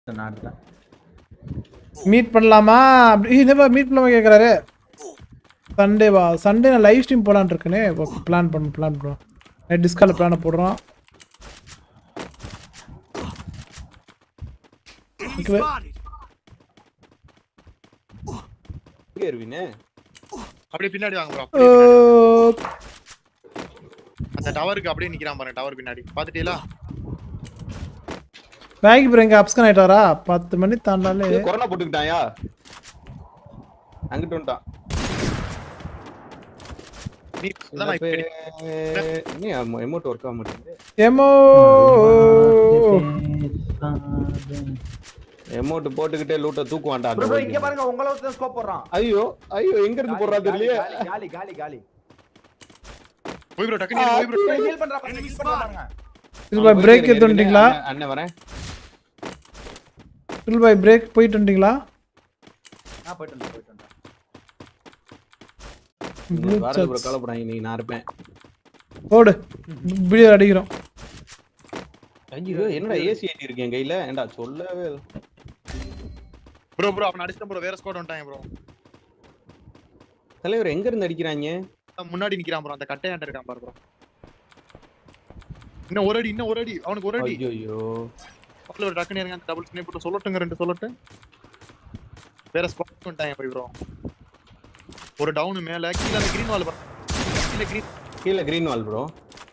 நாட்டில் மீட் பண்ணலாமா அப்படி என்னப்பா மீட் பண்ணலாமா கேட்குறாரு சண்டே வா சண்டே நான் லைவ் ஸ்ட்ரீம் போலான்னு இருக்கேனே பிளான் பண்ண பிளான் பண்ணுறோம் நைட் டிஸ்காலில் பிளானை போடுறோம் Okay. எங்க இருவீனு அப்படியே பின்னாடி வாங்க ப்ரோ ஓ, அந்த டவருக்கு அப்படியே நிக்கிறான் பாருங்க டவர் பின்னாடி பாத்துட்டீங்களா மேகி ப்ரோ எங்க அப்ஸ்கன் ஆயிட்டாரா பத்து மணி தாண்டாலே கொரோனா போட்டுக்கிட்டாயா அங்கிட்டு வந்துட்டான் நீ அதான் நான் இப்ப நீ எமௌண்ட் ஒர்க் ஆக மாட்டேங்குது ஏமோ எமௌண்ட் போட்டுக்கிட்டே லூட்டை தூக்குவான்டா அந்த ப்ரோ இங்க வழிக்கு. பாருங்க உங்கள ஒருத்தன் ஸ்கோப் போடுறான் ஐயோ ஐயோ எங்க இருந்து போடுறா காலி, தெரியலையே காலி, காலி காலி காலி போய் ப்ரோ டக்குனு போய் ப்ரோ ஹீல் பண்றா பாருங்க ஹீல் பண்றா பாருங்க சில் பாய் பிரேக் எடுத்து வந்துட்டீங்களா அண்ணன், அண்ணன் வரேன் சில் பாய் பிரேக் போயிட்டு வந்துட்டீங்களா நான் போயிட்டு வந்தேன் போயிட்டு வந்தேன் Blue வரது ப்ரோ chats. கவலைப்படாங்க நீ நான் இருப்பேன் ஓடு வீடியோ அடிக்கிறோம் ஐயோ என்னடா ஏசி ஏற்றி இருக்கேன் கையில ஏன்டா சொல்லவே இல்ல. ப்ரோ ப்ரோ அவன் அடிச்சிட்டான் ப்ரோ வேற ஸ்குவாட் வந்துட்டாங்க ப்ரோ தலைவர் எங்க இருந்து அடிக்கிறாங்க முன்னாடி நிக்கிறான் ப்ரோ அந்த கட்டையாண்ட இருக்கான் பாரு ப்ரோ இன்னும் ஒரு அடி இன்னும் ஒரு அடி அவனுக்கு ஒரு அடி ஐயோ பக்கத்துல ஒரு டக்குனு இருங்க டபுள் ஸ்னேப் போட்டு சொல்லட்டுங்க ரெண்டு சொல்லட்டு வேற ஸ்குவாட் வந்துட்டாங்க போய் ப்ரோ ஒரு டவுன் மேல கீழ அந்த கிரீன் வால் கீழ கிரீன் கீழே கிரீன் வால் ப்ரோ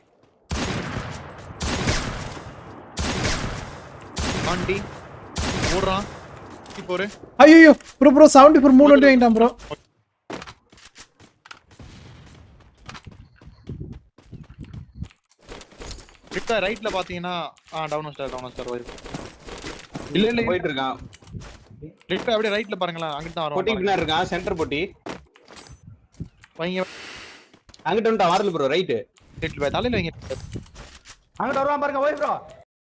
ஆண்டி ஓடுறான் போரு ஐயோ ப்ரோ ப்ரோ செவன்டி ஃபோர் மூணு வண்டி வாங்கிட்டான் ப்ரோ கிட்ட ரைட்ல பாத்தீங்கன்னா ஆ டவுன் ஸ்டார் டவுன் ஸ்டார் வருது இல்ல இல்ல போயிட்டு இருக்கான் லெஃப்ட் அப்படியே ரைட்ல பாருங்களேன் அங்கிட்டு தான் பொட்டி வரும் பின்னாடி இருக்கான் சென்டர் பொட்டி வைங்க அங்கிட்ட வந்துட்டான் வரல ப்ரோ ரைட்டு லெஃப்ட் தலையில வைங்க அங்கிட்ட வருவான் பாருங்க ஓய் ப்ரோ